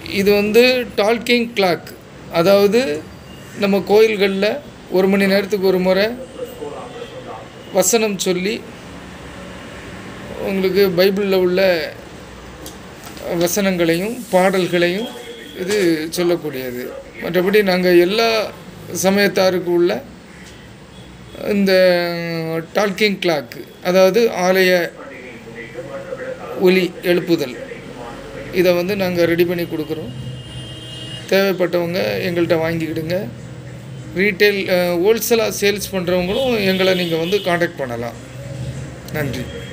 இது வந்து டால்கிங் கிளாக் அதாவது நம்ம கோயில்களில் ஒரு மணி நேரத்துக்கு ஒரு முறை வசனம் சொல்லி உங்களுக்கு பைபிளில் உள்ள வசனங்களையும் பாடல்களையும் இது சொல்லக்கூடியது மற்றபடி நாங்கள் எல்லா சமயத்தாருக்கு உள்ள இந்த டால்கிங் கிளாக் அதாவது ஆலய ஒலி எழுப்புதல் இதை வந்து நாங்கள் ரெடி பண்ணி கொடுக்குறோம் தேவைப்பட்டவங்க எங்கள்கிட்ட வாங்கிக்கிடுங்க ரீட்டைல் ஹோல்சேலாக சேல்ஸ் பண்ணுறவங்களும் எங்களை நீங்கள் வந்து காண்டாக்ட் பண்ணலாம் நன்றி